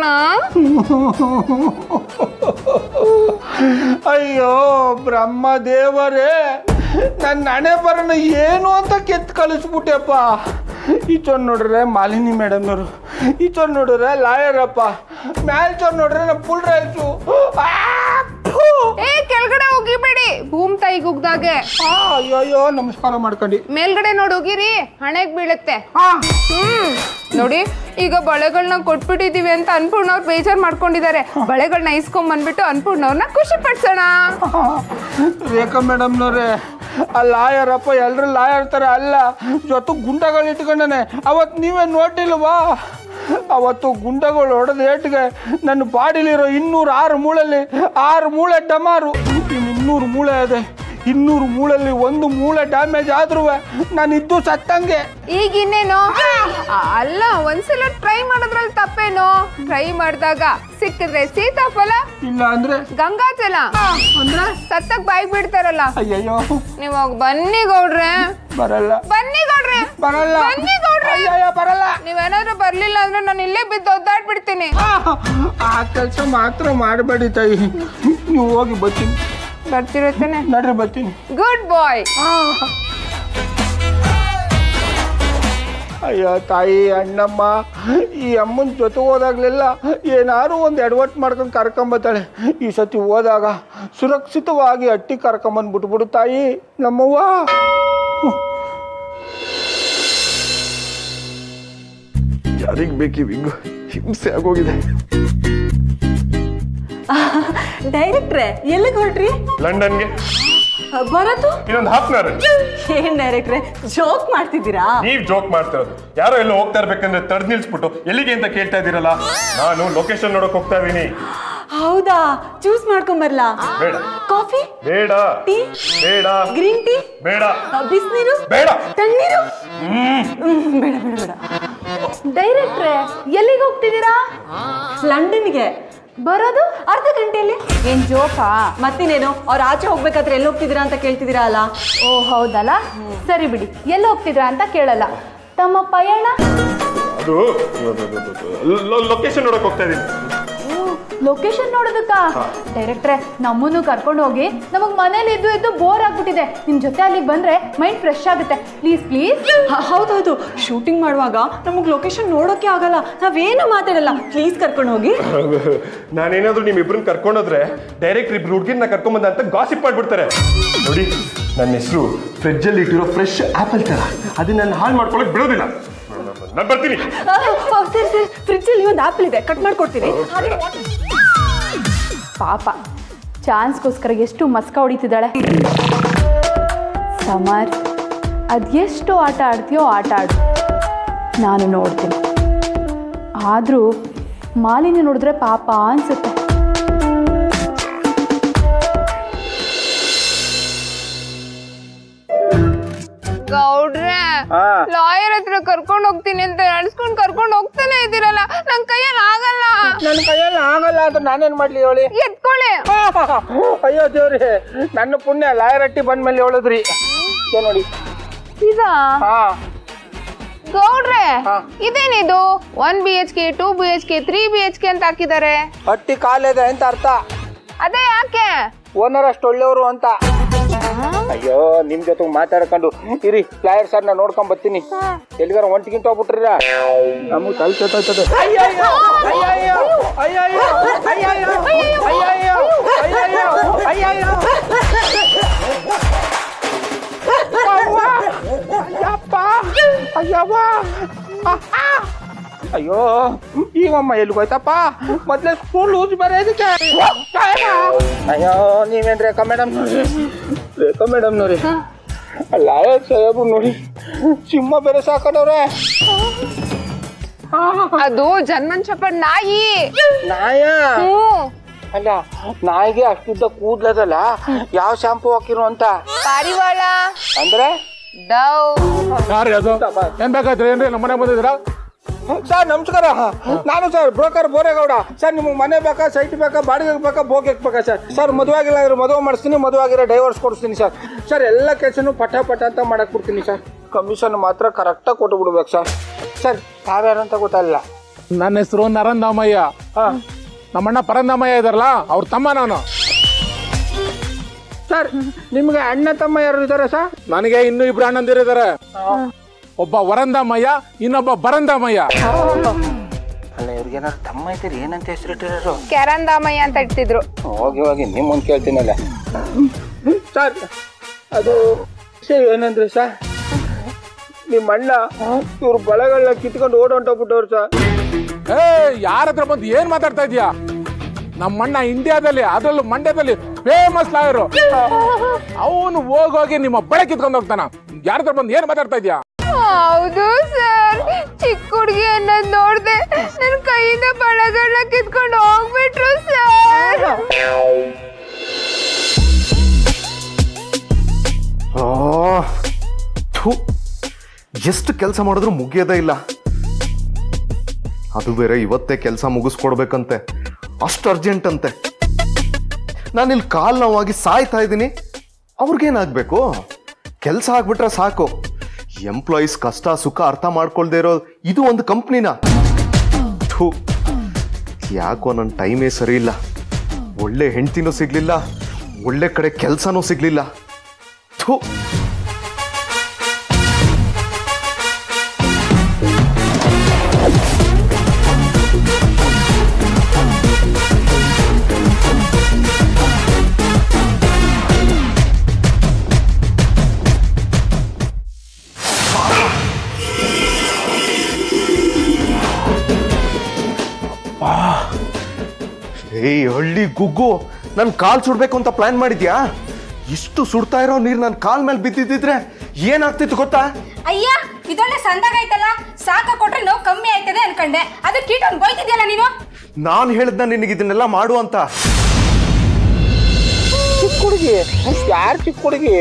C: ಅಯ್ಯೋ ಬ್ರಹ್ಮ ದೇವರೇ ನನ್ನ ಹಣೆ ಬರೋಣ ಏನು ಅಂತ ಕೆತ್ತು ಕಳಿಸ್ಬಿಟ್ಟೆಪ್ಪ ಈಚೋರ್ ನೋಡ್ರೆ ಮಾಲಿನಿ ಮೇಡಮ್ನವರು ಈಚೋರ್ ನೋಡಿದ್ರೆ ಲಾಯರಪ್ಪ ಮ್ಯಾಲ್ಚೋರ್ ನೋಡ್ರೆ ನಮ್ಮ ಫುಲ್ ರೈಸು
G: ಏ ಕೆಳಗಡೆ ಹೋಗಿಬೇಡಿ ಭೂಮ್ ತಾಯಿಗೆ ಉಗ್ದಾಗೆ
C: ಆ, ಅಯ್ಯೋ ಅಯ್ಯೋ ನಮಸ್ಕಾರ ಮಾಡ್ಕೊಂಡು
G: ಮೇಲ್ಗಡೆ ನೋಡಿ ಹೋಗಿರಿ ಹಣೆಗ್ ಬೀಳುತ್ತೆ ಹ್ಮ್ ನೋಡಿ ಈಗ ಬಳೆಗಳನ್ನ ಕೊಟ್ಬಿಟ್ಟಿದೀವಿ ಅಂತ ಅನ್ಪೂರ್ಣವ್ರು ಬೇಜಾರ್ ಮಾಡ್ಕೊಂಡಿದ್ದಾರೆ ಬಳೆಗಳನ್ನ ಇಸ್ಕೊಂಡ್ ಬಂದ್ಬಿಟ್ಟು ಅನ್ಪೂರ್ಣವ್ರನ್ನ ಖುಷಿ ಪಡ್ಸೋಣ
C: ರೇಖಾ ಮೇಡಮ್ನವ್ರೆ ಆ ಲಾಯರಪ್ಪ ಎಲ್ರು ಲಾಯರ್ ಥರ ಅಲ್ಲ ಜೊತೆ ಗುಂಡಗಳು ಇಟ್ಕೊಂಡನೆ ಅವತ್ತು ನೀವೇ ನೋಡಿಲ್ವಾ ಅವತ್ತು ಗುಂಡಗಳು ಹೊಡೆದ ಏಟ್ಗೆ ನನ್ನ ಬಾಡಿಲಿರೋ ಇನ್ನೂರು ಆರು ಮೂಳಲ್ಲಿ ಆರು ಮೂಳೆ ಡಮಾರು ಇನ್ನು ಇನ್ನೂರು ಮೂಳೆ ಇದೆ ಇನ್ನೂರು ಮೂಳಲ್ಲಿ ಒಂದು ಮೂಳೆ ಡ್ಯಾಮೇಜ್ ಆದ್ರೂ ನಾನು ಇದ್ದು ಸತ್ತಂಗೆ
G: ಈಗ ಇನ್ನೇನು ಆ, ಅಲ್ಲ ಒಂದ್ಸಲ ಟ್ರೈ ಮಾಡೋದ್ರಲ್ಲಿ ತಪ್ಪೇನು ಟ್ರೈ ಮಾಡಿದಾಗ ಸಿಕ್ಕಿದ್ರೆ ಸೀತಾಫಲ
C: ಇಲ್ಲ ಅಂದ್ರೆ
G: ಗಂಗಾಜಲ ಅಂದ್ರ ಸತ್ತಕ್ ಬಾಯಿಗೆ ಬಿಡ್ತಾರಲ್ಲ
C: ಅಯ್ಯಯ್ಯೋ
G: ನೀವಾಗ ಬನ್ನಿ ಗೌಡ್ರೆ
C: ಬರಲ್ಲ
G: ಬನ್ನಿ ಗೌಡ್ರೆ
C: ಬರಲ್ಲ
G: ಬನ್ನಿ ಗೌಡ್ರೆ
C: ಅಯ್ಯಯ್ಯೋ ಬರಲ್ಲ
G: ನೀವೇನಾದ್ರೂ ಬರ್ಲಿಲ್ಲ ಅಂದ್ರೆ ನಾನು ಇಲ್ಲೇ ಬಿದ್ದು ಒದ್ದಾಡ್ಬಿಡ್ತೀನಿ
C: ಆ ಕೆಲಸ ಮಾತ್ರ ಮಾಡಬೇಡಿ ತಾಯಿ ನೀವು ಹೋಗಿ ಬರ್ತೀನಿ
G: ಬರ್ತಿರುತ್ತೇನೆ
C: ನಡ್ರಿ ಬರ್ತೀನಿ
G: ಗುಡ್ ಬಾಯ್
C: ಅಯ್ಯೋ ತಾಯಿ ಅಣ್ಣಮ್ಮ ಈ ಅಮ್ಮನ ಜೊತೆ ಹೋದಾಗ್ಲೆಲ್ಲ ಏನಾದ್ರು ಒಂದು ಎಡವಟ್ಟು ಮಾಡ್ಕೊಂಡು ಕರ್ಕೊಂಬತ್ತಾಳೆ ಈ ಸತಿ ಹೋದಾಗ ಸುರಕ್ಷಿತವಾಗಿ ಅಟ್ಟಿ ಕರ್ಕೊಂಬಂದು ಬಿಟ್ಬಿಡು ತಾಯಿ ನಮ್ಮವ್ವ
B: ಯಾರಿಗೆ ಬೇಕು ವಿಗ್ ಹಿಂಸೆ ಆಗೋಗಿದೆ
H: ಡೈರೆಕ್ಟ್ರೆ ಎಲ್ಲಿಗೆ ಹೊರಟ್ರಿ
B: ಲಂಡನ್ಗೆ
H: ಬರೋದು
B: ಇನ್ನೊಂದು ಹಾಫ್ ಅವರ್
H: ಏನ್ ಡೈರೆಕ್ಟ್ರೆ ಜೋಕ್ ಮಾಡ್ತಿದ್ದೀರಾ
B: ನೀವ್ ಜೋಕ್ ಮಾಡ್ತಿರೋದು ಯಾರೋ ಎಲ್ಲೋ ಹೋಗ್ತಾ ಇರ್ಬೇಕಂದ್ರೆ ತಡೆದ್ ನಿಲ್ಸ್ಬಿಟ್ಟು ಎಲ್ಲಿಗೆ ಅಂತ ಕೇಳ್ತಾ ಇದ್ದೀರಲ್ಲ ನಾನು ಲೊಕೇಶನ್ ನೋಡಕ್ ಹೋಗ್ತಾ ಇದೀನಿ
H: ಹೌದಾ ಜ್ಯೂಸ್ ಮಾಡ್ಕೊಂಬರ್ಲಾ
B: ಬೇಡ
H: ಕಾಫಿ
B: ಬೇಡ
H: ಟೀ
B: ಬೇಡ
H: ಗ್ರೀನ್ ಟೀ
B: ಬೇಡ
H: ಬಿಸಿನೀರು
B: ಬೇಡ
H: ತಣ್ಣೀರು ಹ್ಮ್, ಬೇಡ ಬೇಡ ಬೇಡ
D: ಡೈರೆಕ್ಟ್ರೆ ಎಲ್ಲಿಗೆ ಹೋಗ್ತಿದ್ದೀರಾ
H: ಲಂಡನ್ಗೆ
D: ಬರೋದು
H: ಅರ್ಧ ಗಂಟೆಯಲ್ಲಿ
D: ಏನ್ ಜೋಕಾ
H: ಮತ್ತಿನೇನು ಅವ್ರು ಆಚೆ ಹೋಗ್ಬೇಕಾದ್ರೆ ಎಲ್ಲಿ ಹೋಗ್ತಿದ್ದೀರಾ ಅಂತ ಕೇಳ್ತಿದ್ದೀರಾ ಅಲ್ಲ
D: ಓ ಹೌದಲ್ಲ ಸರಿ ಬಿಡಿ ಎಲ್ಲಿ ಹೋಗ್ತಿದ್ರಾ ಅಂತ ಕೇಳಲ್ಲ ತಮ್ಮ ಪಯಣ
B: ಅದು ಲೊಕೇಶನ್ ನೋಡಕ್ ಹೋಗ್ತಾ ಇದೀನಿ
D: ಲೊಕೇಶನ್ ನೋಡೋದಕ್ಕ ಡೈರೆಕ್ಟ್ರೆ ನಮ್ಮನ್ನು ಕರ್ಕೊಂಡು ಹೋಗಿ ನಮಗ್ ಮನೇಲಿ ಇದ್ದು ಇದ್ದು ಬೋರ್ ಆಗ್ಬಿಟ್ಟಿದೆ ನಿಮ್ ಜೊತೆ ಅಲ್ಲಿಗೆ ಬಂದ್ರೆ ಮೈಂಡ್ ಫ್ರೆಶ್ ಆಗುತ್ತೆ ಪ್ಲೀಸ್ ಪ್ಲೀಸ್
H: ಹ- ಹೌದೌದು ಶೂಟಿಂಗ್ ಮಾಡುವಾಗ ನಮಗೆ ಲೊಕೇಶನ್ ನೋಡೋಕೆ ಆಗಲ್ಲ ನಾವೇನು ಮಾತಾಡಲ್ಲ ಪ್ಲೀಸ್ ಕರ್ಕೊಂಡು ಹೋಗಿ
B: ನಾನೇನಾದ್ರೂ ನಿಮ್ ಇಬ್ರನ್ನ ಕರ್ಕೊಂಡೋದ್ರೆ ಡೈರೆಕ್ಟ್ ಇಬ್ರು ಹುಡುಗಿರ್ನ ಕರ್ಕೊಂಬಂದ ಅಂತ ಗಾಸಿಪ್ ಮಾಡ್ಬಿಡ್ತಾರೆ ನೋಡಿ ನನ್ನ ಹೆಸರು ಫ್ರಿಡ್ಜ್ ಅಲ್ಲಿ ಇಟ್ಟಿರೋ ಫ್ರೆಶ್ ಆಪಲ್ ತರ ಅದನ್ನ ನಾನು ಹಾಳು ಮಾಡ್ಕೊಳಕ್ ಬಿಡೋದಿಲ್ಲ ನಾನು ಬರ್ತೀನಿ
H: ಆ, ಆ, ಸರಿ ಸರಿ ಫ್ರಿಡ್ಜಲ್ಲಿ ಒಂದು ಆಪಲ್ ಇದೆ ಕಟ್ ಮಾಡ್ಕೊಡ್ತೀನಿ
D: ಪಾಪ ಚಾನ್ಸ್ಗೋಸ್ಕರ ಎಷ್ಟು ಮಸ್ಕ ಹೊಡಿತಿದ್ದಾಳೆ ಸಮರ್ ಅದೆಷ್ಟು ಆಟ ಆಡ್ತೀಯೋ ಆಟ ಆಡು ನಾನು ನೋಡ್ತೀನಿ ಆದರೂ ಮಾಲಿನ್ಯ ನೋಡಿದ್ರೆ ಪಾಪ ಅನ್ಸುತ್ತೆ
G: ಗೌಡ್ರೆ
C: ಹಾ.
G: ಲಾಯರ್ ಹತ್ರ ಕರ್ಕೊಂಡು ಹೋಗ್ತೀನಿ ಅಂತ ನಡ್ಸ್ಕೊಂಡ್ ಕರ್ಕೊಂಡು ಹೋಗ್ತಾನೆ ಇದ್ದೀರಲ್ಲ ನನ್ ಕೈಯಲ್ಲಿ ಆಗಲ್ಲ
C: ನನ್ನ ಕೈಯಲ್ಲಿ ಆಗಲ್ಲ ಅಂತ ನಾನೇನ್ ಮಾಡ್ಲಿ ಹೇಳಿ
G: ಎತ್ಕೊಳ್ಳಿ
C: ಅಯ್ಯೋ ದೇವ್ರಿ ನನ್ನ ಪುಣ್ಯ ಲಾಯರಟ್ಟಿ ಬಂದ್ಮೇಲೆ ಹೇಳಿದ್ರಿ ಏ ನೋಡಿ
G: ಇದಾ
C: ಹಾ
G: ಗೌಡ್ರೆ
C: ಹಾ.
G: ಇದೇನಿದು one B H K two B H K three B H K ಅಂತ ಹಾಕಿದ್ದಾರೆ
C: ಹಟ್ಟಿ ಕಾಲಿದೆ ಅಂತ ಅರ್ಥ
G: ಅದೇ ಯಾಕೆ
C: ಓನರ್ ಅಷ್ಟು ಒಳ್ಳೆಯವರು ಅಂತ ಅಯ್ಯೋ ನಿಮ್ ಜೊತೆ ಮಾತಾಡ್ಕೊಂಡು ಇರಿ ಲಾಯರ್ ಸರ್ ನಾ ನೋಡ್ಕೊಂಡ್ ಬರ್ತೀನಿ ಎಲ್ಲಿಗಾರ ಒಂಟಿಗಿಂತ ಹೋಗ್ಬಿಟ್ರಿರ ನಮಗ್ ತಲೆ ಕೆಟ್ಟೋಯ್ತದೆ ಅಯ್ಯಯ್ಯೋ ಅಯ್ಯಯ್ಯೋ ಅಯ್ಯಯ್ಯೋ ಅಯ್ಯಯ್ಯೋ ಅಯ್ಯಯ್ಯೋ ಅಯ್ಯಯ್ಯೋ ಅಯ್ಯಯ್ಯೋ ಅವ್ವ! ಅಯ್ಯಪ್ಪ ಅಯ್ಯವ್ವ ಅಹ್! ಅಯ್ಯೋ ಈಗಮ್ಮ ಎಲ್ಲಿಗೋಯ್ತಪ್ಪ ಮೊದ್ಲೇ ಸ್ಕೂಲ್ ಲೂಸ್ ಬೇರೆ ಇದಕ್ಕೆ ಅಯ್ಯೋ ನೀವೇನ್ ರೇಖಾ ಮೇಡಮ್ ನೋಡಿ ರೇಖಾ ಮೇಡಮ್ ನೋಡಿ ಅಲ್ಲ ಸಾಹೇಬ್ರು ನೋಡಿ ಸಿಂಹ ಬೇರೆ ಸಾಕೊಂಡವ್ರೆ
G: ಅದು ಜನ್ಮನ್ ಚಪ್ಪಡ್ ನಾಯಿ
C: ನಾಯ
G: ಹ್ಮ್
C: ಅಲ್ಲ ನಾಯಿಗೆ ಅಷ್ಟುದ್ದ ಕೂದ್ಲದಲ್ಲ ಯಾವ ಶಾಂಪು ಹಾಕಿರೋ ಅಂತ
G: ಪಾರಿವಾಳ
C: ಅಂದ್ರೆ
G: ಡವ್
I: ಯಾರು ಅದು ಏನ್ ಬೇಕಾಯ್ತು ಏನ್ರಿ ನಮ್ಮ ಮನೆಗೆ ಬಂದಿದ್ದೀರಾ
C: ಸರ್ ನಮಸ್ಕಾರ ನಾನು ಸರ್ ಬ್ರೋಕರ್ ಬೋರೇಗೌಡ ಸರ್ ನಿಮಗೆ ಮನೆ ಬೇಕಾ ಸೈಟ್ ಬೇಕಾ ಬಾಡಿಗೆ ಬೇಕಾ ಬೋಗೆಕ್ ಬೇಕಾ ಸರ್ ಸರ್ ಮದುವೆ ಆಗಿಲ್ಲ ಅಂದ್ರೆ ಮದುವೆ ಮಾಡಿಸ್ತೀನಿ ಮದುವೆ ಆಗಿರೋ ಡೈವರ್ಸ್ ಕೊಡಿಸ್ತೀನಿ ಸರ್ ಸರ್ ಎಲ್ಲ ಕೆಲಸನೂ ಪಟ ಪಟ ಅಂತ ಮಾಡಕ್ ಕೊಡ್ತೀನಿ ಸರ್ ಕಮಿಷನ್ ಮಾತ್ರ ಕರೆಕ್ಟಾಗಿ ಕೊಟ್ಟು ಬಿಡ್ಬೇಕು ಸರ್ ಸರ್ ಯಾವ್ಯಾರು ಅಂತ ಗೊತ್ತಾಗಲ್ಲ
I: ನನ್ನ ಹೆಸರು ನರಂದಾಮಯ್ಯ
C: ಹಾಂ
I: ನಮ್ಮಣ್ಣ ಪರಂದಾಮಯ್ಯ ಇದಾರಲ್ಲ ಅವ್ರ ತಮ್ಮ ನಾನು
C: ಸರ್ ನಿಮಗೆ ಅಣ್ಣ ತಮ್ಮ ಯಾರು ಇದ್ದಾರೆ ಸರ್
I: ನನಗೆ ಇನ್ನೂ ಇಬ್ರು ಅಣ್ಣಂದಿರಿದ್ದಾರೆ ಒಬ್ಬ ವರಂದಾಮಯ್ಯ ಇನ್ನೊಬ್ಬ ಬರಂದಾಮಯ್ಯ
C: ಅಲ್ಲ ಇವ್ರಿಗೆ ಏನಾದ್ರು ತಮ್ಮ ಐತಿರಿ ಏನಂತ ಹೆಸರಿಟ್ಟಿರೋರು
G: ಕೆರಂದಾಮಯ್ಯ ಅಂತ ಇಟ್ಟಿದ್ರು
C: ಹೋಗಿ ಹೋಗಿ ನಿಮ್ಮೊಂದು ಕೇಳ್ತೀನಲ್ಲ ಸರ್ ಅದು ವಿಷಯ ಏನಂದ್ರೆ ಸರ್ ನಿಮ್ಮ ಅಣ್ಣ ಇವ್ರ ಬಳೆಗಳನ್ನ ಕಿತ್ಕೊಂಡು ಓಡೊಂಟೋಗ್ಬಿಟ್ಟವ್ರು ಸರ್
I: ಏ ಯಾರ ಹತ್ರ ಬಂದು ಏನ್ ಮಾತಾಡ್ತಾ ಇದೀಯಾ ನಮ್ಮ ಅಣ್ಣ ಇಂಡಿಯಾದಲ್ಲಿ ಅದರಲ್ಲೂ ಮಂಡ್ಯದಲ್ಲಿ ಫೇಮಸ್ ಲಾಯರು ಅವನು ಹೋಗೋಗಿ ನಿಮ್ಮ ಬಳೆ ಕಿತ್ಕೊಂಡು ಹೋಗ್ತಾನ ಯಾರ ಹತ್ರ ಬಂದು ಏನ್ ಮಾತಾಡ್ತಾ ಇದೀಯಾ
G: ಹೌದು ಸರ್ ಚಿಕ್ಕ ಹುಡುಗಿ ಅನ್ನೋದು ನೋಡ್ದೆ ನನ್ನ ಕೈಯಿಂದ ಬಳೆಗಳನ್ನ ಕಿತ್ಕೊಂಡು ಹೋಗ್ಬಿಟ್ರು ಸರ್
B: ಥು ಎಷ್ಟು ಕೆಲಸ ಮಾಡಿದ್ರು ಮುಗಿಯೋದೇ ಇಲ್ಲ ಅದು ಬೇರೆ ಇವತ್ತೇ ಕೆಲಸ ಮುಗಿಸ್ಕೊಡ್ಬೇಕಂತೆ ಅಷ್ಟು ಅರ್ಜೆಂಟ್ ಅಂತೆ ನಾನಿಲ್ಲಿ ಕಾಲ್ ನೋವಾಗಿ ಸಾಯ್ತಾ ಇದ್ದೀನಿ ಅವ್ರಿಗೇನಾಗಬೇಕು ಕೆಲಸ ಆಗ್ಬಿಟ್ರೆ ಸಾಕು ಎಂಪ್ಲಾಯೀಸ್ ಕಷ್ಟ ಸುಖ ಅರ್ಥ ಮಾಡ್ಕೊಳ್ದೇ ಇರೋ ಇದು ಒಂದು ಕಂಪ್ನಿನ ಥು ಯಾಕೋ ನನ್ನ ಟೈಮೇ ಸರಿ ಇಲ್ಲ ಒಳ್ಳೆ ಹೆಂಡ್ತಿನೂ ಸಿಗ್ಲಿಲ್ಲ ಒಳ್ಳೆ ಕಡೆ ಕೆಲಸನೂ ಸಿಗ್ಲಿಲ್ಲ ಥು ಏಯ್ ಹಳ್ಳಿ ಗುಗ್ಗು ನನ್ ಕಾಲ್ ಸುಡ್ಬೇಕು ಅಂತ ಪ್ಲಾನ್ ಮಾಡಿದ್ಯಾ ಇಷ್ಟು ಸುಡ್ತಾ ಇರೋ ನೀರು ನನ್ನ ಕಾಲ್ ಮೇಲೆ ಬಿದ್ದಿದ್ದಿದ್ರೆ ಏನಾಗ್ತಿತ್ತು ಗೊತ್ತಾ
J: ಅಯ್ಯ ಇದೊಳ್ಳೆ ಸಂದಾಗೈತಲ್ಲ ಸಾಕ ಕೊಟ್ರೆ ನೋವು ಕಮ್ಮಿ ಆಯ್ತದೆ ಅನ್ಕಂಡೆ ಅದು ಕೀಟೊಂದು ಬೋಯ್ತಿದ್ಯಲ್ಲ ನೀನು
B: ನಾನು ಹೇಳ್ದ ನಿನಗೆ ಇದನ್ನೆಲ್ಲ ಮಾಡು ಅಂತ
C: ಚಿಕ್ಕ ಹುಡುಗಿ ಯಾರು ಚಿಕ್ಕ ಹುಡುಗಿ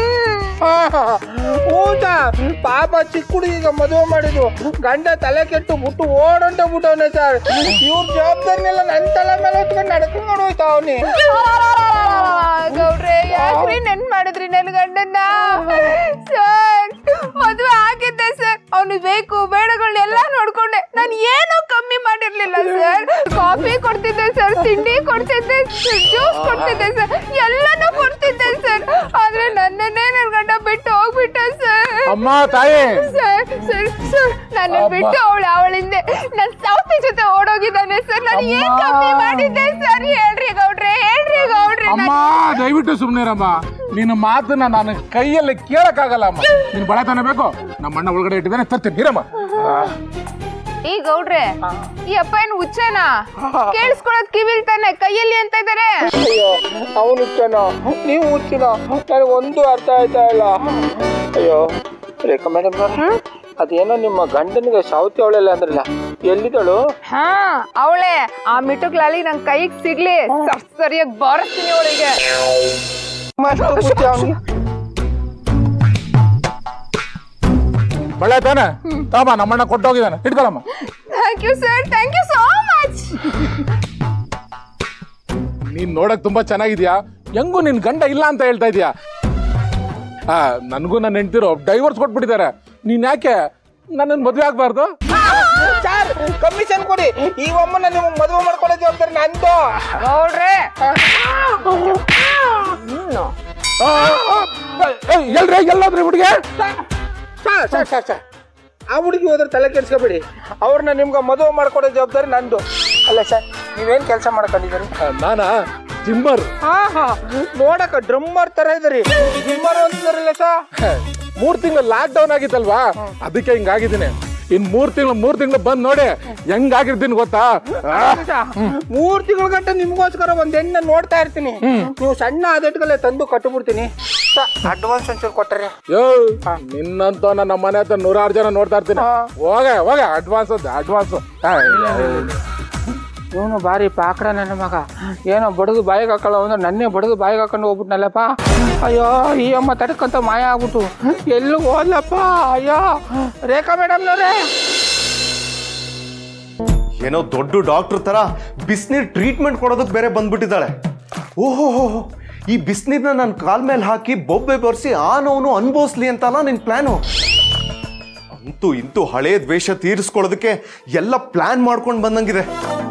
C: ಊಟ ಪಾಪ ಚಿಕ್ಕ ಹುಡುಗಿಗ ಮದುವೆ ಮಾಡಿದ್ರು ಗಂಡ ತಲೆ ಕೆಟ್ಟು ಬಿಟ್ಟು ಓಡೊಂಟೋಗ್ಬಿಟ್ಟವನೆ ಸರ್ ಇವ್ರ ಜವಾಬ್ದಾರಿನೆಲ್ಲ ನನ್ನ ತಲೆ ಮೇಲೆ ಹೊತ್ಕೊಂಡು ನಡ್ಕೊಂಡು ಹೋಯ್ತಾ ಅವನಿ
G: ಗೌಡ್ರೆ ಯಾಕ್ರಿ ನೆನ್ ಮಾಡಿದ್ರಿ ನನ್ ಗಂಡನ್ನ ಸರ್ ಮದುವೆ ಆಗಿದ್ದೆ ಸರ್ ಅವನು ಬೇಕು ಬೇಡಗಳನ್ನೆಲ್ಲ ನೋಡ್ಕೊಂಡೆ ನಾನು ಏನೂ ಕಮ್ಮಿ ಮಾಡಿರ್ಲಿಲ್ಲ ಸರ್ ಕಾಫಿ ಕೊಡ್ತಿದ್ದೆ ಸರ್ ತಿಂಡಿ ಕೊಡ್ತಿದ್ದೆ ಜ್ಯೂಸ್ ಕೊಡ್ತಿದ್ದೆ ಸರ್ ಎಲ್ಲನೂ ಕೊಡ್ತಿದ್ದೆ ಸರ್ ಆದ್ರೆ ನನ್ನನ್ನೇ ನನ್ ಗಂಡ ಬಿಟ್ಟು ಹೋಗ್ಬಿಟ್ಟ ಸರ್
I: ಅಮ್ಮ ತಾಯಿ
G: ಸರ್ ಸರ್ ಸರ್ ನನ್ನ ಬಿಟ್ಟು ಅವಳು ಅವಳಿಂದ ನನ್ನ ಸೌತಿ ಜೊತೆ ಓಡೋಗಿದ್ದಾನೆ ಸರ್ ನಾನು ಏನ್ ಕಮ್ಮಿ ಮಾಡಿದ್ದೆ ಸರ್ ಹೇಳ್ರಿ ಗೌಡ್ರೆ ಹೇಳ್ರಿ ಗೌಡ್ರೆ
I: ಅಮ್ಮ ದಯವಿಟ್ಟು ಸುಮ್ನಿರಮ್ಮ ನಿನ್ನ ಮಾತನ್ನ ನಾನು ಕೈಯಲ್ಲಿ ಕೇಳಕ್ಕಾಗಲ್ಲ ಅಮ್ಮ ನಿನ್ ಬಳೆ ತಾನೇ ಬೇಕು ನಮ್ಮ ಅಣ್ಣ ಒಳಗಡೆ ಇಟ್ಟಿದ್ದಾನೆ ತರ್ತೀನಿ ಇರಮ್ಮ
G: ಈ ಗೌಡ್ರೆ ಈ ಅಪ್ಪ ಏನು ಹುಚ್ಚನಾ ಕೇಳಿಸ್ಕೊಳ್ಳೋದ್ ಕಿವಿಲ್ ತಾನೆ ಕೈಯಲ್ಲಿ ಅಂತ ಇದಾರೆ
C: ಅಯ್ಯೋ ಅವನು ಹುಚ್ಚನೋ ನೀವು ಹುಚ್ಚಿನೋ ನನಗೆ ಒಂದು ಅರ್ಥ ಆಯ್ತಾ ಇಲ್ಲ ಅಯ್ಯೋ ರೇಖಾ ಮೇಡಮ್ ಅದೇನೋ ನಿಮ್ಮ ಗಂಡನಿಗೆ ಸೌತಿ ಅವಳೆಲ್ಲ ಅಂದ್ರಲ್ಲ ಎಲ್ಲಿದ್ದಳು
G: ಹಾ ಅವಳೆ ಆ ಮಿಟುಕ್ಲಾಲಿ ನನ್ ಕೈಗ್ ಸಿಗ್ಲಿ ಸರ್ ಸರಿಯಾಗಿ ಬಾರಿಸ್ತೀನಿ ಅವಳಿಗೆ
C: ಮಸ್ತ್ ಬುದ್ಧಿ ಅವ್ನಿಗೆ.
I: ಬಳೆ ತಾನೆ ತಾಮ ನಮ್ಮಣ್ಣ ಕೊಟ್ಟೋಗಿದ್ದಾನೆ ಇಟ್ಕೊಳಮ್ಮ
G: thank you sir thank you so much
I: ನೀನ್ ನೋಡಕ್ ತುಂಬಾ ಚೆನ್ನಾಗಿದ್ಯಾ ಹೆಂಗೂ ನಿನ್ ಗಂಡ ಇಲ್ಲ ಅಂತ ಹೇಳ್ತಾ ಇದೀಯಾ ಆ ನನ್ಗೂ ನನ್ನ ಹೆಂಡ್ತಿರೋ ಡೈವರ್ಸ್ ಕೊಟ್ಬಿಟ್ಟಿದ್ದಾರೆ ನೀನ್ ಯಾಕೆ ನನ್ನ ಮದ್ವೆ ಆಗ್ಬಾರ್ದು
C: ಸರ್ ಕಮಿಷನ್ ಕೊಡಿ ಈ ಒಮ್ಮನ ನಿಮಗೆ ಮದುವೆ ಮಾಡ್ಕೊಳ್ಳೋ ಜವಾಬ್ದಾರಿ ನಂದು
G: ಗೌಡ್ರೆ
I: ಆ, ಆ, ಏ, ಎಲ್ರಿ ಎಲ್ಲೋದ್ರಿ ಹುಡುಗಿ
C: ಸರ್ ಸರ್ ಸರ್ ಸರ್ ಆ ಹುಡುಗಿ ಹೋದ್ರೆ ತಲೆ ಕೆಡ್ಸ್ಕೊಬೇಡಿ ಅವ್ರನ್ನ ನಿಮ್ಗೆ ಮದುವೆ ಮಾಡ್ಕೊಡೋ ಜವಾಬ್ದಾರಿ ನಂದು ಅಲ್ಲ ಸರ್ ನೀವೇನ್ ಕೆಲಸ ಮಾಡ್ಕೊಂಡಿದ್ದೀರಿ
I: ನಾನಾ ಜಿಮ್ಮರ್
C: ಹಾ ಹಾ ನೋಡಕ ಡ್ರಮ್ಮರ್ ತರ ಇದ್ರಿ ಡ್ರಮ್ಮರ್ ಅಂತಿದಾರಲ್ಲ ಸರ್
I: ಮೂರ್ ತಿಂಗಳು ಲಾಕ್ ಡೌನ್ ಆಗಿತ್ತಲ್ವಾ ಅದಕ್ಕೆ ಹಿಂಗಾಗಿದ್ದೀನಿ ಇನ್ ಮೂರ್ ತಿಂಗಳು ಮೂರ್ ತಿಂಗಳು ಬಂದ್ ನೋಡಿ ಹೆಂಗಾಗಿರ್ತೀನಿ ಗೊತ್ತಾ ಆ,
C: ಮೂರ್ ತಿಂಗಳ ಗಂಟೆ ನಿಮ್ಗೋಸ್ಕರ ಒಂದ್ ಹೆಣ್ಣ ನೋಡ್ತಾ ಇರ್ತೀನಿ ನೀವು ಸಣ್ಣ ಆದಟ್ಗಲ್ಲೇ ತಂದು ಕಟ್ಟುಬಿಡ್ತೀನಿ ಅಡ್ವಾನ್ಸ್ ಒಂಚೂರು ಕೊಟ್ಟರೆ
I: ಯೋ ನಿನ್ನಂತ ನಮ್ಮ ಮನೆ ಹತ್ರ ನೂರಾರು ಜನ ನೋಡ್ತಾ ಇರ್ತೀನಿ ಹೋಗ ಹೋಗ ಅಡ್ವಾನ್ಸ್ ಅಡ್ವಾನ್ಸ್
C: ಇವನು ಭಾರಿ ಪಾಕಡ ನನ್ನ ಮಗ ಏನೋ ಬಡದು ಬಾಯಿಗೆ ಹಾಕೊಳ್ಳೋ ಅಂದ್ರೆ ನನ್ನೇ ಬಡದು ಬಾಯಿಗೆ ಹಾಕೊಂಡು ಹೋಗ್ಬಿಟ್ನಲ್ಲಪ್ಪ ಅಯ್ಯೋ ಈ ಅಮ್ಮ ತಡ್ಕಂತ ಮಾಯ ಆಗ್ಬಿಟ್ಟು ಎಲ್ಲಿಗೆ ಹೋದ್ಲಪ್ಪ ಅಯ್ಯೋ ರೇಖಾ ಮೇಡಮ್ನವ್ರೆ
B: ಏನೋ ದೊಡ್ಡ ಡಾಕ್ಟರ್ ತರ ಬಿಸಿನೀರ್ ಟ್ರೀಟ್ಮೆಂಟ್ ಕೊಡೋದಕ್ಕೆ ಬೇರೆ ಬಂದ್ಬಿಟ್ಟಿದ್ದಾಳೆ ಓಹೋ ಈ ಬಿಸಿನೀರ್ನ ನನ್ನ ಕಾಲ್ ಮೇಲೆ ಹಾಕಿ ಬೊಬ್ಬೆ ಬರ್ಸಿ ಆ ನೋವನ್ನು ಅನುಭವಿಸ್ಲಿ ಅಂತಲ್ಲ ನಿನ್ ಪ್ಲಾನು ಅಂತೂ ಇಂತೂ ಹಳೇ ದ್ವೇಷ ತೀರಿಸ್ಕೊಳ್ಳೋದಕ್ಕೆ ಎಲ್ಲ ಪ್ಲಾನ್ ಮಾಡ್ಕೊಂಡು ಬಂದಂಗಿದೆ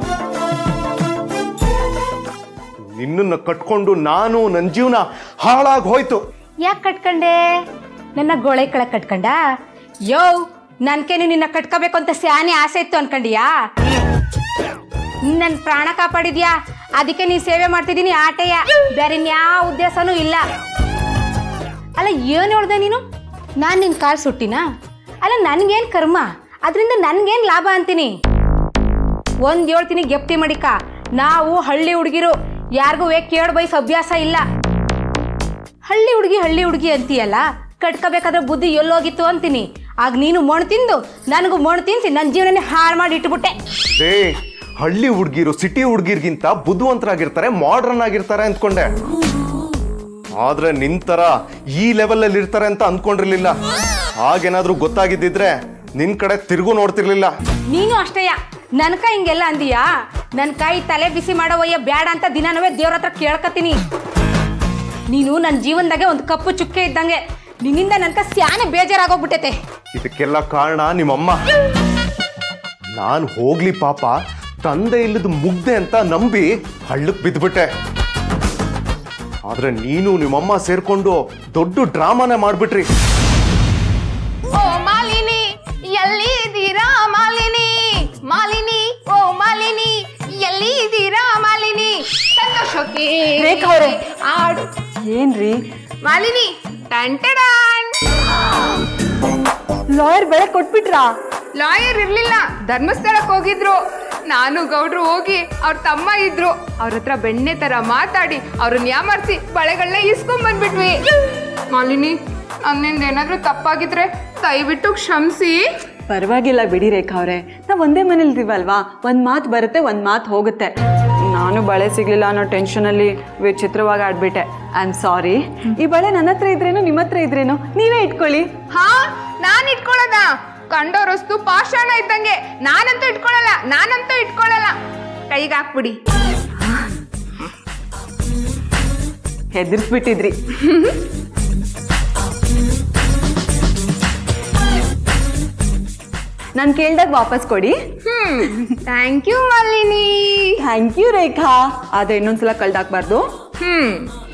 B: ನಿನ್ನನ್ನು ಕಟ್ಕೊಂಡು ನಾನು ನನ್ನ ಜೀವನ ಹಾಳಾಗಿ ಹೋಯ್ತು
J: ಯಾಕೆ ಕಟ್ಕಂಡೆ ನನ್ನ ಗೋಳೆ ಕೆಳಗೆ ಕಟ್ಕಂಡ ಯೋ ನನ್ಕೇನು ನಿನ್ನ ಕಟ್ಕೋಬೇಕು ಅಂತ ಸ್ಯಾನೆ ಆಸೆ ಇತ್ತು ಅನ್ಕಂಡಿಯಾ ನನ್ನ ಪ್ರಾಣ ಕಾಪಾಡಿದ್ಯಾ ಅದಕ್ಕೆ ನೀ ಸೇವೆ ಮಾಡ್ತಿದ್ದೀನಿ ಆಟೆಯ ಬೇರೆ ಯಾವ ಉದ್ದೇಶನೂ ಇಲ್ಲ ಅಲ್ಲ ಏನು ಹೇಳ್ದೆ ನೀನು ನಾನು ನಿನ್ನ ಕಾಲು ಸುಟ್ಟಿನಾ ಅಲ್ಲ ನನ್ಗೇನು ಕರ್ಮ ಅದರಿಂದ ನನ್ಗೇನು ಲಾಭ ಅಂತೀನಿ ಒಂದ್ ಹೇಳ್ತೀನಿ ಗೆಪ್ತಿ ಮಡಿಕ ನಾವು ಹಳ್ಳಿ ಹುಡುಗಿರು ಯಾರಿಗೂ ವೇ ಕೇಳ ಬಯಸೋ ಅಭ್ಯಾಸ ಇಲ್ಲ ಹಳ್ಳಿ ಹುಡುಗಿ ಹಳ್ಳಿ ಹುಡುಗಿ ಅಂತೀಯಲ್ಲ ಕಟ್ಕೋಬೇಕಾದ್ರೆ ಬುದ್ಧಿ ಎಲ್ಲೋಗಿತ್ತು ಅಂತೀನಿ ಆಗ ನೀನು ಮೊಣ್ ತಿಂದು ನನಗೂ ಮೊಣ್ ತಿನ್ಸಿ ನನ್ನ ಜೀವನನೇ ಹಾಳು ಮಾಡಿ ಇಟ್ಬಿಟ್ಟೆ
B: ಏ ಹಳ್ಳಿ ಹುಡುಗಿರು ಸಿಟಿ ಹುಡುಗಿರ್ಗಿಂತ ಬುದ್ಧಿವಂತರಾಗಿರ್ತಾರೆ ಮಾಡ್ರನ್ ಆಗಿರ್ತಾರೆ ಅಂದ್ಕೊಂಡೆ ಆದ್ರೆ ನಿಂತರ ಈ ಲೆವೆಲ್ ಅಲ್ಲಿ ಇರ್ತಾರೆ ಅಂತ ಅನ್ಕೊಂಡಿರ್ಲಿಲ್ಲ ಹಾಗೇನಾದ್ರೂ ಗೊತ್ತಾಗಿದ್ದಿದ್ರೆ ನಿನ್ ಕಡೆ ತಿರುಗು ನೋಡ್ತಿರ್ಲಿಲ್ಲ
J: ನೀನು ಅಷ್ಟೇಯ ನನ್ ಕೈ ಹಿಂಗೆಲ್ಲ ಅಂದಿಯಾ ನನ್ನ ಕೈ ತಲೆ ಬಿಸಿ ಮಾಡೋ ಒಯ್ಯ ಬ್ಯಾಡ ಅಂತ ದಿನಾನವೇ ದೇವ್ರ ಹತ್ರ ಕೇಳ್ಕತೀನಿ ನೀನು ನನ್ನ ಜೀವನದಾಗೆ ಒಂದು ಕಪ್ಪು ಚುಕ್ಕೆ ಇದ್ದಂಗೆ ನಿನ್ನಿಂದ ನನ್ಕ ಸ್ಯಾನೆ ಬೇಜಾರಾಗೋಗ್ಬಿಟ್ಟೈತೆ
B: ಇದಕ್ಕೆಲ್ಲ ಕಾರಣ ನಿಮ್ಮಮ್ಮ ನಾನು ಹೋಗ್ಲಿ ಪಾಪ ತಂದೆ ಇಲ್ಲದ ಮುಗ್ದೆ ಅಂತ ನಂಬಿ ಹಳ್ಳಕ್ ಬಿದ್ಬಿಟ್ಟೆ ಆದ್ರೆ ನೀನು ನಿಮ್ಮಮ್ಮ ಸೇರ್ಕೊಂಡು ದೊಡ್ಡ ಡ್ರಾಮಾನೇ ಮಾಡ್ಬಿಟ್ರಿ
G: ಓ ಮಾಲಿನಿ ಎಲ್ಲಿ ಇದ್ದೀರಾ ಮಾಲಿನಿ ಮಾಲಿನಿ ಓ ಮಾಲಿನಿ ಎಲ್ಲಿ ಇದ್ದೀರಾ ಮಾಲಿನಿ ಸಂತೋಷಕ್ಕೆ
H: ರೇಖಾ ಅವ್ರೆ.
G: ಆಡು
H: ಏನ್ರಿ
G: ಮಾಲಿನಿ ಟಂಟಡಾನ್
H: ಲಾಯರ್ ಬೆಳೆ ಕೊಟ್ಬಿಟ್ರಾ
G: ಲಾಯರ್ ಇರ್ಲಿಲ್ಲ ಧರ್ಮಸ್ಥಳಕ್ಕೆ ಹೋಗಿದ್ರು ನಾನು ಗೌಡ್ರು ಹೋಗಿ ಅವ್ರ ತಮ್ಮ ಇದ್ರು ಅವ್ರ ಹತ್ರ ಬೆಣ್ಣೆ ತರ ಮಾತಾಡಿ ಅವ್ರನ್ನ ಯಾಮರ್ಸಿ ಬಳೆಗಳನ್ನ ಇಸ್ಕೊಂಡ್ ಬಂದ್ಬಿಟ್ವಿ ಮಾಲಿನಿ ನನ್ನಿಂದ ಏನಾದ್ರೂ ತಪ್ಪಾಗಿದ್ರೆ ದಯವಿಟ್ಟು ಕ್ಷಮಿಸಿ
H: ಪರವಾಗಿಲ್ಲ ಬಿಡಿ ರೇಖಾ ಅವ್ರೆ ನಾವ್ ಒಂದೇ ಮನೇಲಿದ್ದೀವಲ್ವಾ ಒಂದ್ ಮಾತು ಬರುತ್ತೆ ಒಂದ್ ಮಾತು ಹೋಗುತ್ತೆ ನಾನು ಬಳೆ ಸಿಗ್ಲಿಲ್ಲ ಅನ್ನೋ ಟೆನ್ಷನಲ್ಲಿ ವಿಚಿತ್ರವಾಗಿ ಆಡ್ಬಿಟ್ಟೆ ಐ ಆಮ್ ಸಾರಿ ಈ ಬಳೆ ನನ್ನ ಹತ್ರ ಇದ್ರೇನು ನಿಮ್ಮ ಹತ್ರ ಇದ್ರೇನು ನೀವೇ ಇಟ್ಕೊಳ್ಳಿ
G: ಹಾ ನಾನ್ ಇಟ್ಕೊಳ್ಳೋದ ಕಂಡೋರಸ್ತು ಪಾಷಾಣ ಇದ್ದಂಗೆ ನಾನಂತೂ ಇಟ್ಕೊಳ್ಳಲ್ಲ ನಾನಂತೂ ಇಟ್ಕೊಳ್ಳಲ್ಲ ಕೈಗೆ ಹಾಕ್ಬಿಡಿ
H: ಹೆದರ್ಸ್ಬಿಟ್ಟಿದ್ರಿ ನಾನು ಕೇಳ್ದಾಗ ವಾಪಸ್ ಕೊಡಿ
G: ಹ್ಮ್ thank you Malini
H: thank you Rekha ಆದ್ರೆ ಇನ್ನೊಂದ್ಸಲ ಕಳ್ದಾಕ್ಬಾರ್ದು
G: ಹ್ಮ್